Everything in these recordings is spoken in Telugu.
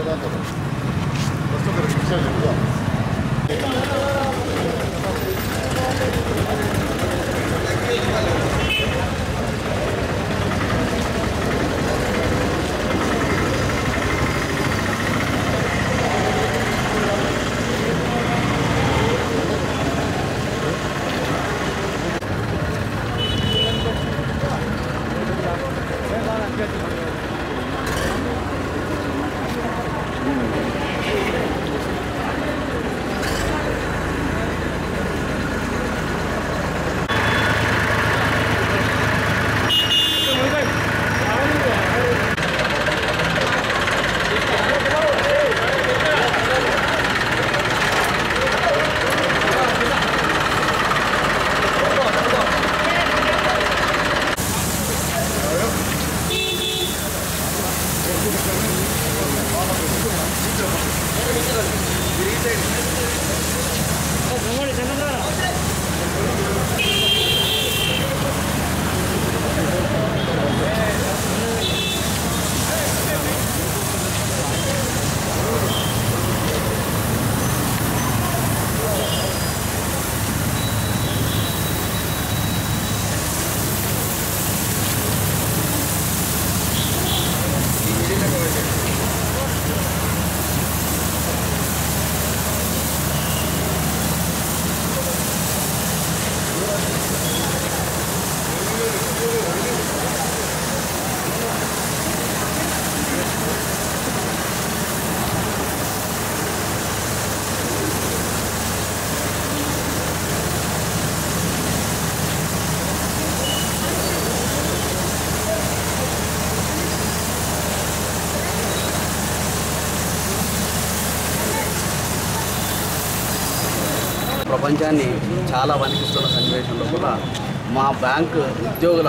ప్రపంచాన్ని చాలా వణికిస్తున్న సన్నివేశంలో కూడా మా బ్యాంకు ఉద్యోగుల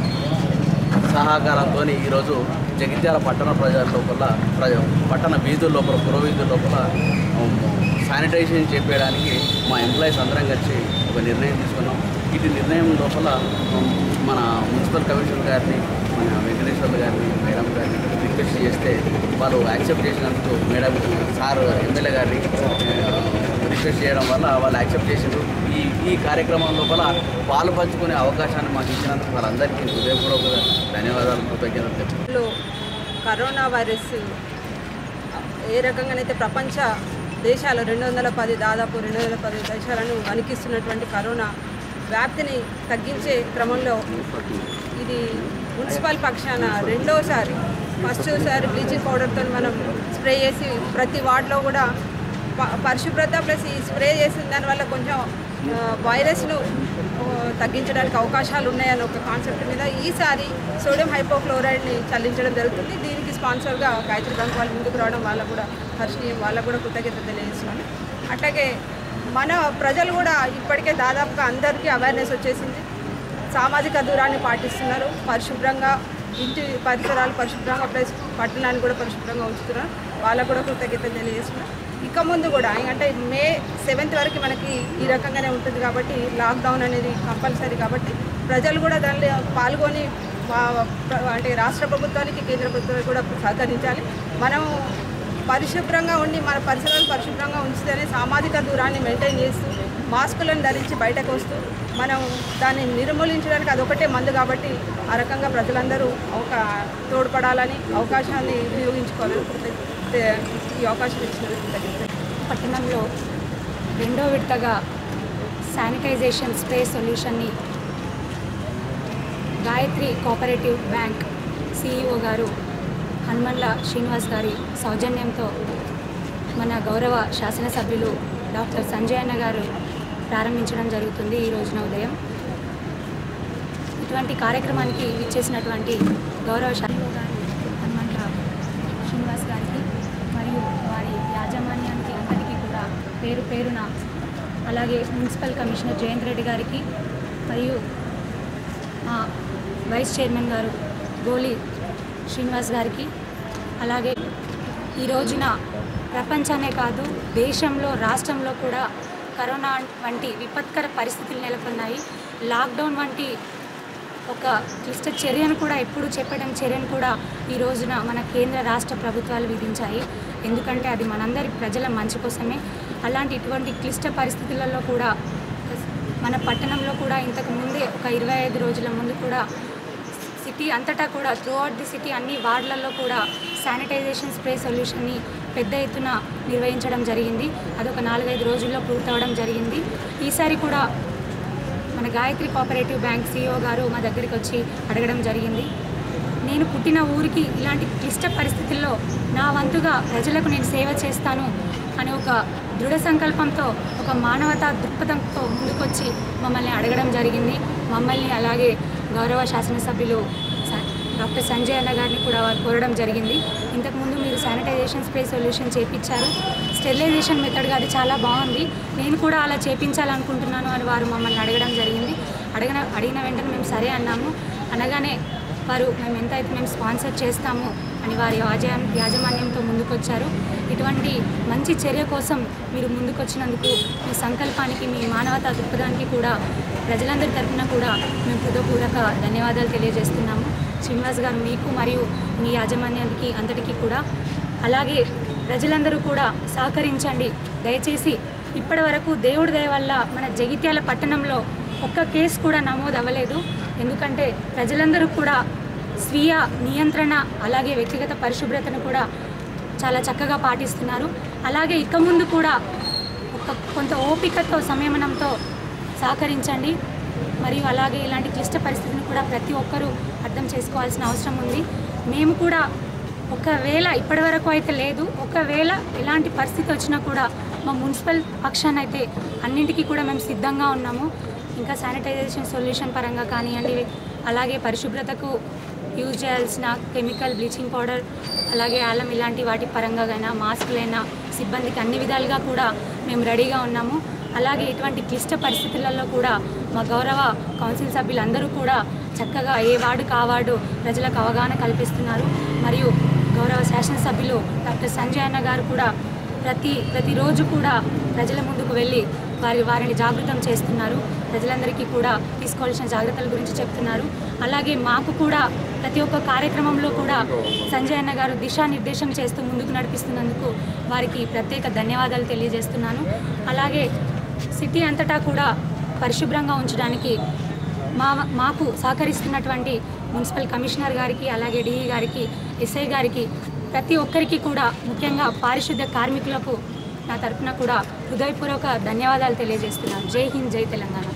సహకారంతో ఈరోజు జగిత్యాల పట్టణ ప్రజల లోపల ప్రజ పట్టణ వీధుల లోపల పురవీధుల లోపల ఉమ్, శానిటైజేషన్ చేపేయడానికి మా ఎంప్లాయీస్ అందరం కలిసి ఒక నిర్ణయం తీసుకున్నాం ఇటు నిర్ణయం లోపల ఉమ్, మన మున్సిపల్ కమిషనర్ గారిని మన వెంకటేశ్వర్లు గారిని మేడం గారిని రిక్వెస్ట్ చేస్తే వాళ్ళు యాక్సెప్ట్ చేసినందుకు మేడం సార్ ఎమ్మెల్యే గారిని ఆ, రిక్వెస్ట్ చేయడం వల్ల వాళ్ళు యాక్సెప్ట్ చేసారు ఈ ఈ కార్యక్రమం లోపల పాలు పంచుకునే అవకాశాన్ని మాకు ఇచ్చినందుకు వాళ్ళందరికీ హృదయపూర్వక ధన్యవాదాలు కృతజ్ఞతలు తెలుపుతున్నాను. లో కరోనా వైరస్ ఏ రకంగానైతే ప్రపంచ దేశాలు రెండు వందల పది దాదాపు రెండు వందల పది దేశాలను వణికిస్తున్నటువంటి కరోనా వ్యాప్తిని తగ్గించే క్రమంలో ఇది మున్సిపల్ పక్షాన రెండోసారి ఫస్ట్ సారి బ్లీచింగ్ పౌడర్తో మనం స్ప్రే చేసి ప్రతి వార్డులో కూడా ప- పరిశుభ్రత ప్లస్ ఈ స్ప్రే చేసిన దానివల్ల కొంచెం ఆ, వైరస్ను ఆ, తగ్గించడానికి అవకాశాలు ఉన్నాయని ఒక కాన్సెప్ట్ మీద ఈసారి సోడియం హైపోక్లోరైడ్ని చల్లించడం జరుగుతుంది దీనికి స్పాన్సర్గా గాయత్రి బ్యాంక్ వాళ్ళు ముందుకు రావడం వాళ్ళకు కూడా హర్షణీయం వాళ్ళకు కూడా కృతజ్ఞత తెలియజేస్తున్నాను అట్లాగే మన ప్రజలు కూడా ఇప్పటికే దాదాపుగా అందరికీ అవేర్నెస్ వచ్చేసింది సామాజిక దూరాన్ని పాటిస్తున్నారు పరిశుభ్రంగా ఇంటి పరిసరాలు పరిశుభ్రంగా ప్లస్ పట్టణాన్ని కూడా పరిశుభ్రంగా ఉంచుతున్నారు వాళ్ళకు కూడా కృతజ్ఞత తెలియజేస్తున్నారు ఇక ముందు కూడా అంటే మే సెవెంత్ వరకు మనకి ఈ రకంగానే ఉంటుంది కాబట్టి లాక్డౌన్ అనేది కంపల్సరీ కాబట్టి ప్రజలు కూడా దానిలో పాల్గొని వా- ప్ర- అంటే రాష్ట్ర ప్రభుత్వానికి కేంద్ర ప్రభుత్వానికి కూడా సహకరించాలి మనం పరిశుభ్రంగా ఉండి మన పరిసరాలు పరిశుభ్రంగా ఉంచితేనే సామాజిక దూరాన్ని మెయింటైన్ చేస్తూ మాస్కులను ధరించి బయటకు వస్తూ మనం దాన్ని నిర్మూలించడానికి అదొకటే మందు కాబట్టి ఆ రకంగా ప్రజలందరూ ఒక తోడ్పడాలని అవకాశాన్ని వినియోగించుకోవాలని కృతజ్ఞత- ఈ అవకాశం ఇచ్చినందుకు కృతజ్ఞతలు పట్టణంలో రెండో విడతగా శానిటైజేషన్ స్ప్రే సొల్యూషన్ని గాయత్రి కోఆపరేటివ్ బ్యాంక్ సిఇఓ గారు హనుమన్ల శ్రీనివాస్ గారి సౌజన్యంతో మన గౌరవ శాసనసభ్యులు డాక్టర్ సంజయ్ అన్న గారు ప్రారంభించడం జరుగుతుంది ఈ రోజున ఉదయం ఇటువంటి కార్యక్రమానికి విచ్చేసినటువంటి గౌరవ శాసన గారు హనుమంత శ్రీనివాస్ గారికి మరియు వారి యాజమాన్యానికి అందరికీ కూడా పేరు పేరున అలాగే మున్సిపల్ కమిషనర్ జయంత్ రెడ్డి గారికి మరియు మా వైస్ చైర్మన్ గారు గోలి శ్రీనివాస్ గారికి అలాగే ఈ రోజున ప్రపంచానే కాదు దేశంలో రాష్ట్రంలో కూడా కరోనా వంటి విపత్కర పరిస్థితులు నెలకొన్నాయి లాక్డౌన్ వంటి ఒక క్లిష్ట చర్యను కూడా ఎప్పుడు చెప్పడం చర్యను కూడా ఈ రోజున మన కేంద్ర రాష్ట్ర ప్రభుత్వాలు విధించాయి ఎందుకంటే అది మనందరి ప్రజల మంచి కోసమే అలాంటి ఇటువంటి క్లిష్ట పరిస్థితులలో కూడా మన పట్టణంలో కూడా ఇంతకు ముందే ఒక ఇరవై ఐదు రోజుల ముందు కూడా సిటీ అంతటా కూడా త్రూ అవుట్ ది సిటీ అన్ని వార్డులలో కూడా శానిటైజేషన్ స్ప్రే సొల్యూషన్ని పెద్ద ఎత్తున నిర్వహించడం జరిగింది అదొక నాలుగైదు రోజుల్లో పూర్తవడం జరిగింది ఈసారి కూడా మన గాయత్రి కోఆపరేటివ్ బ్యాంక్ సిఇఓ గారు మా దగ్గరికి వచ్చి అడగడం జరిగింది నేను పుట్టిన ఊరికి ఇలాంటి క్లిష్ట పరిస్థితుల్లో నా వంతుగా ప్రజలకు నేను సేవ చేస్తాను అనే ఒక దృఢ సంకల్పంతో ఒక మానవతా దృక్పథంతో ముందుకొచ్చి మమ్మల్ని అడగడం జరిగింది మమ్మల్ని అలాగే గౌరవ శాసనసభ్యులు స- డాక్టర్ సంజయ్ అన్న గారిని కూడా వారు కోరడం జరిగింది ఇంతకుముందు మీరు శానిటైజేషన్ స్ప్రే సొల్యూషన్ చేపించారు స్టెరిలైజేషన్ మెథడ్గా అది చాలా బాగుంది నేను కూడా అలా చేపించాలనుకుంటున్నాను అని వారు మమ్మల్ని అడగడం జరిగింది అడగన అడిగిన వెంటనే మేము సరే అన్నాము అనగానే వారు మేము ఎంత అయితే మేము స్పాన్సర్ చేస్తాము అని వారి యాజ యాజమాన్యంతో ముందుకొచ్చారు ఇటువంటి మంచి చర్య కోసం మీరు ముందుకొచ్చినందుకు మీ సంకల్పానికి మీ మానవతా దృక్పథానికి కూడా ప్రజలందరి తరఫున కూడా మేము హృదయపూర్వక ధన్యవాదాలు తెలియజేస్తున్నాము శ్రీనివాస్ గారు మీకు మరియు మీ యాజమాన్యానికి అంతటికీ కూడా అలాగే ప్రజలందరూ కూడా సహకరించండి దయచేసి ఇప్పటి వరకు దేవుడి దయ వల్ల మన జగిత్యాల పట్టణంలో ఒక్క కేసు కూడా నమోదు అవ్వలేదు ఎందుకంటే ప్రజలందరూ కూడా స్వీయ నియంత్రణ అలాగే వ్యక్తిగత పరిశుభ్రతను కూడా చాలా చక్కగా పాటిస్తున్నారు అలాగే ఇక ముందు కూడా ఒక కొంత ఓపికతో సంయమనంతో సహకరించండి మరియు అలాగే ఇలాంటి క్లిష్ట పరిస్థితిని కూడా ప్రతి ఒక్కరూ అర్థం చేసుకోవాల్సిన అవసరం ఉంది మేము కూడా ఒకవేళ ఇప్పటివరకు అయితే లేదు ఒకవేళ ఎలాంటి పరిస్థితి వచ్చినా కూడా మా మున్సిపల్ పక్షాన అయితే అన్నింటికీ కూడా మేము సిద్ధంగా ఉన్నాము ఇంకా శానిటైజేషన్ సొల్యూషన్ పరంగా కానివ్వండి అలాగే పరిశుభ్రతకు యూజ్ చేయాల్సిన కెమికల్ బ్లీచింగ్ పౌడర్ అలాగే అల్లం ఇలాంటి వాటి పరంగా అయినా మాస్కులైనా సిబ్బందికి అన్ని విధాలుగా కూడా మేము రెడీగా ఉన్నాము అలాగే ఇటువంటి క్లిష్ట పరిస్థితులలో కూడా మా గౌరవ కౌన్సిల్ సభ్యులందరూ కూడా చక్కగా ఏ వార్డు కావాడు ప్రజలకు అవగాహన కల్పిస్తున్నారు మరియు గౌరవ శాసనసభ్యులు డాక్టర్ సంజయ్ అన్న గారు కూడా ప్రతి ప్రతిరోజు కూడా ప్రజల ముందుకు వెళ్ళి వారి వారిని జాగృతం చేస్తున్నారు ప్రజలందరికీ కూడా తీసుకోవాల్సిన జాగ్రత్తల గురించి చెప్తున్నారు అలాగే మాకు కూడా ప్రతి ఒక్క కార్యక్రమంలో కూడా సంజయ్ అన్న గారు దిశానిర్దేశం చేస్తూ ముందుకు నడిపిస్తున్నందుకు వారికి ప్రత్యేక ధన్యవాదాలు తెలియజేస్తున్నాను అలాగే సిటీ అంతటా కూడా పరిశుభ్రంగా ఉంచడానికి మా మాకు సహకరిస్తున్నటువంటి మున్సిపల్ కమిషనర్ గారికి అలాగే డిఈ గారికి ఎస్ఐ గారికి ప్రతి ఒక్కరికి కూడా ముఖ్యంగా పారిశుద్ధ కార్మికులకు నా తరఫున కూడా హృదయపూర్వక ధన్యవాదాలు తెలియజేస్తున్నాను జై హింద్ జై తెలంగాణ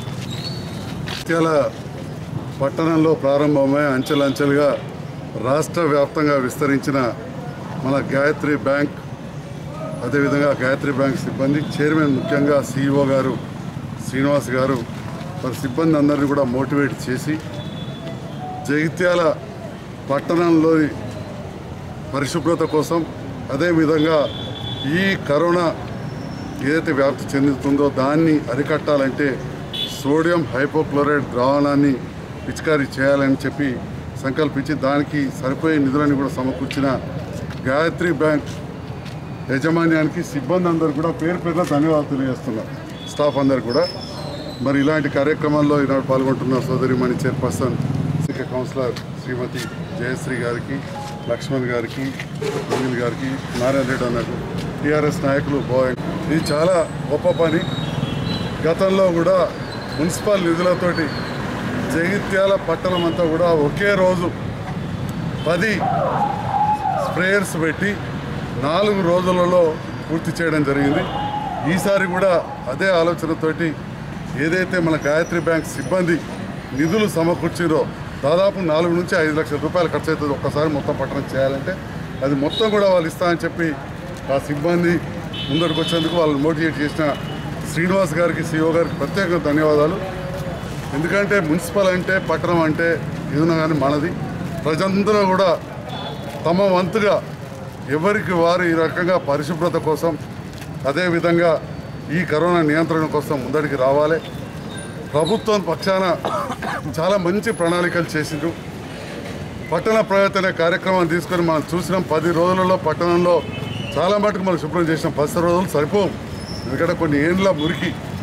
ముత్యాల పట్టణంలో ప్రారంభమై అంచెలంచెలుగా రాష్ట్ర వ్యాప్తంగా విస్తరించిన మన గాయత్రి బ్యాంక్ అదేవిధంగా గాయత్రి బ్యాంక్ సిబ్బంది చైర్మన్ ముఖ్యంగా సిఇఓ గారు శ్రీనివాస్ గారు మరి సిబ్బంది అందరినీ కూడా మోటివేట్ చేసి జగిత్యాల పట్టణంలోని పరిశుభ్రత కోసం అదేవిధంగా ఈ కరోనా ఏదైతే వ్యాప్తి చెందుతుందో దాన్ని అరికట్టాలంటే సోడియం హైపోక్లోరైడ్ ద్రావణాన్ని పిచికారీ చేయాలని చెప్పి సంకల్పించి దానికి సరిపోయే నిధులను కూడా సమకూర్చిన గాయత్రి బ్యాంక్ యాజమాన్యానికి సిబ్బంది అందరు కూడా పేరు పేరున ధన్యవాదాలు తెలియజేస్తున్నారు స్టాఫ్ అందరు కూడా మరి ఇలాంటి కార్యక్రమాల్లో ఈనాడు పాల్గొంటున్న సోదరిమణి చైర్పర్సన్ సిక కౌన్సిలర్ శ్రీమతి జయశ్రీ గారికి లక్ష్మణ్ గారికి అనిల్ గారికి నారాయణ రెడ్డి అన్నకు టీఆర్ఎస్ నాయకులు బాయ్ ఇది చాలా గొప్ప పని గతంలో కూడా మున్సిపల్ నిధులతోటి జగిత్యాల పట్టణం అంతా కూడా ఒకే రోజు పది స్ప్రేయర్స్ పెట్టి నాలుగు రోజులలో పూర్తి చేయడం జరిగింది ఈసారి కూడా అదే ఆలోచనతోటి ఏదైతే మన గాయత్రి బ్యాంక్ సిబ్బంది నిధులు సమకూర్చిరో దాదాపు నాలుగు నుంచి ఐదు లక్షల రూపాయలు ఖర్చు అవుతుంది ఒక్కసారి మొత్తం పట్టణం చేయాలంటే అది మొత్తం కూడా వాళ్ళు ఇస్తా అని చెప్పి ఆ సిబ్బంది ముందరికి వచ్చేందుకు వాళ్ళని మోటివేట్ చేసిన శ్రీనివాస్ గారికి సిఓ గారికి ప్రత్యేకంగా ధన్యవాదాలు ఎందుకంటే మున్సిపల్ అంటే పట్టణం అంటే ఏదైనా కానీ మనది ప్రజలందరూ కూడా తమ వంతుగా ఎవరికి వారు ఈ రకంగా పరిశుభ్రత కోసం అదేవిధంగా ఈ కరోనా నియంత్రణ కోసం ముందడికి రావాలి ప్రభుత్వం పక్షాన చాలా మంచి ప్రణాళికలు చేసిండ్రు పట్టణ ప్రగతి అనే కార్యక్రమాన్ని తీసుకొని మనం చూసినాం పది రోజులలో పట్టణంలో చాలా మటుకు మనం శుభ్రం చేసినాం పది రోజులు సరిపోవు ఎందుకంటే కొన్ని ఏండ్ల మురికి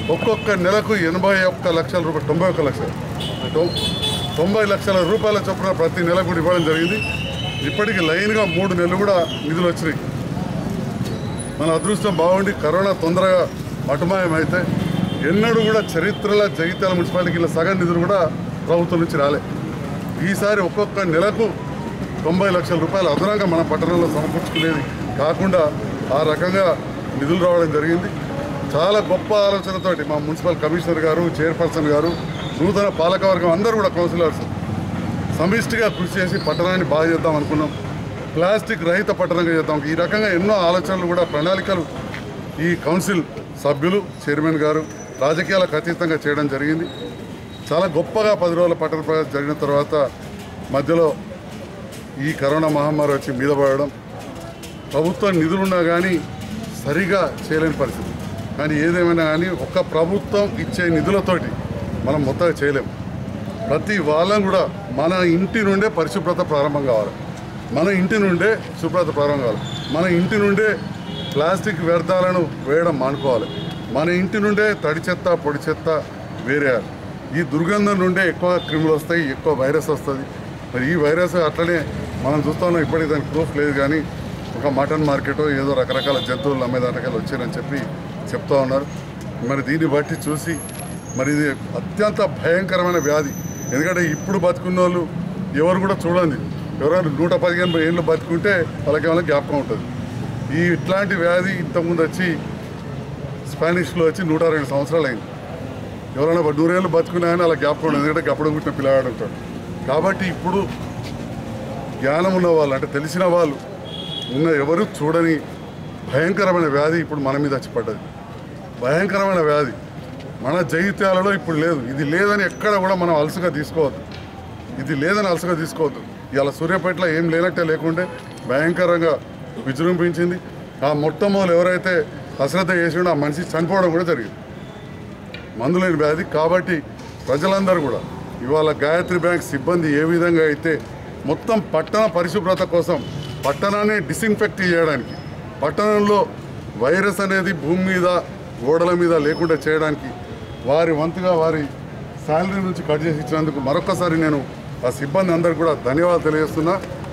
ఒక్కొక్క నెలకు ఎనభై ఒక్క లక్షల రూపాయలు తొంభై ఒక్క లక్షలు తొ- తొంభై లక్షల రూపాయల చొప్పున ప్రతి నెల కూడా ఇవ్వడం జరిగింది ఇప్పటికి లైన్గా మూడు నెలలు కూడా నిధులు వచ్చినాయి మన అదృష్టం బాగుండి కరోనా తొందరగా మటుమాయమైతే ఎన్నడూ కూడా చరిత్రలో జగిత్యాల మున్సిపాలిటీకి సగం నిధులు కూడా ప్రభుత్వం నుంచి రాలే ఈసారి ఒక్కొక్క నెలకు తొంభై లక్షల రూపాయలు అదనంగా మన పట్టణంలో సమకూర్చుకునేది కాకుండా ఆ రకంగా నిధులు రావడం జరిగింది చాలా గొప్ప ఆలోచనతోటి మా మున్సిపల్ కమిషనర్ గారు చైర్పర్సన్ గారు నూతన పాలకవర్గం అందరూ కూడా కౌన్సిలర్స్ సమిష్టిగా కృషి చేసి పట్టణాన్ని బాగా చేద్దాం అనుకున్నాం ప్లాస్టిక్ రహిత పట్టణంగా చేద్దాం ఈ రకంగా ఎన్నో ఆలోచనలు కూడా ప్రణాళికలు ఈ కౌన్సిల్ సభ్యులు చైర్మన్ గారు రాజకీయాలకు అతీతంగా చేయడం జరిగింది చాలా గొప్పగా పది రోజుల పట్టణ ప్రవేశం జరిగిన తర్వాత మధ్యలో ఈ కరోనా మహమ్మారి వచ్చి మీద పడడం ప్రభుత్వం నిధులున్నా కానీ సరిగా చేయలేని పరిస్థితి కానీ ఏదేమైనా కానీ ఒక్క ప్రభుత్వం ఇచ్చే నిధులతోటి మనం మొత్తంగా చేయలేము ప్రతి వాళ్ళం కూడా మన ఇంటి నుండే పరిశుభ్రత ప్రారంభం కావాలి మన ఇంటి నుండే శుభ్రత ప్రారంభం కావాలి మన ఇంటి నుండే ప్లాస్టిక్ వ్యర్థాలను వేయడం మానుకోవాలి మన ఇంటి నుండే తడి చెత్త పొడి చెత్త వేరేయాలి ఈ దుర్గంధం నుండే ఎక్కువ క్రిములు వస్తాయి ఎక్కువ వైరస్ వస్తుంది మరి ఈ వైరస్ అట్లనే మనం చూస్తున్నాం ఇప్పటికి దానికి ప్రూఫ్ లేదు కానీ ఒక మటన్ మార్కెట్ ఏదో రకరకాల జంతువులు అమ్మే దాంట్లోకి వచ్చారని చెప్పి చెప్తా ఉన్నారు మరి దీన్ని బట్టి చూసి మరి ఇది అత్యంత భయంకరమైన వ్యాధి ఎందుకంటే ఇప్పుడు బతుకున్న వాళ్ళు ఎవరు కూడా చూడండి ఎవరైనా నూట పదిహేను ఏళ్ళు బతుకుంటే వాళ్ళకి ఏమైనా జ్ఞాపకం ఉంటుంది ఈ ఇట్లాంటి వ్యాధి ఇంతకుముందు వచ్చి స్పానిష్లో వచ్చి నూట రెండు సంవత్సరాలు అయింది ఎవరైనా నూరేళ్ళు బతుకున్నా కానీ అలా జ్ఞాపకం ఉండదు ఎందుకంటే అప్పుడు పుట్టిన పిల్లగాడు ఉంటాడు కాబట్టి ఇప్పుడు జ్ఞానం ఉన్న వాళ్ళు అంటే తెలిసిన వాళ్ళు ఉన్న ఎవరు చూడని భయంకరమైన వ్యాధి ఇప్పుడు మన మీద వచ్చి పడ్డది భయంకరమైన వ్యాధి మన జైత్యాలలో ఇప్పుడు లేదు ఇది లేదని ఎక్కడ కూడా మనం అలసుగా తీసుకోవద్దు ఇది లేదని అలసుగా తీసుకోవద్దు ఇవాళ సూర్యాపేటలో ఏం లేనట్టే లేకుంటే భయంకరంగా విజృంభించింది ఆ మొట్టమొదలు ఎవరైతే అశ్రద్ధ చేసిండో ఆ మనిషి చనిపోవడం కూడా జరిగింది మందులేని వ్యాధి కాబట్టి ప్రజలందరూ కూడా ఇవాళ గాయత్రి బ్యాంక్ సిబ్బంది ఏ విధంగా అయితే మొత్తం పట్టణ పరిశుభ్రత కోసం పట్టణాన్ని డిస్ఇన్ఫెక్ట్ చేయడానికి పట్టణంలో వైరస్ అనేది భూమి మీద గోడల మీద లేకుండా చేయడానికి వారి వంతుగా వారి శాలరీ నుంచి కట్ చేసి ఇచ్చినందుకు మరొకసారి నేను ఆ సిబ్బంది అందరికీ కూడా ధన్యవాదాలు తెలియజేస్తున్నా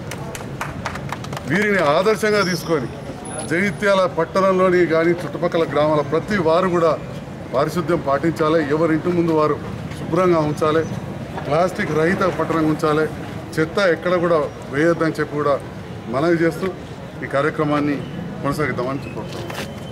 వీరిని ఆదర్శంగా తీసుకొని జగిత్యాల పట్టణంలోని కానీ చుట్టుపక్కల గ్రామాల ప్రతి వారు కూడా పారిశుద్ధ్యం పాటించాలి ఎవరి ఇంటి ముందు వారు శుభ్రంగా ఉంచాలి ప్లాస్టిక్ రహిత పట్టణంగా ఉంచాలి చెత్త ఎక్కడ కూడా వేయొద్దని చెప్పి కూడా మనవి చేస్తూ ఈ కార్యక్రమాన్ని కొనసాగిద్దామని చెప్పుకుంటాం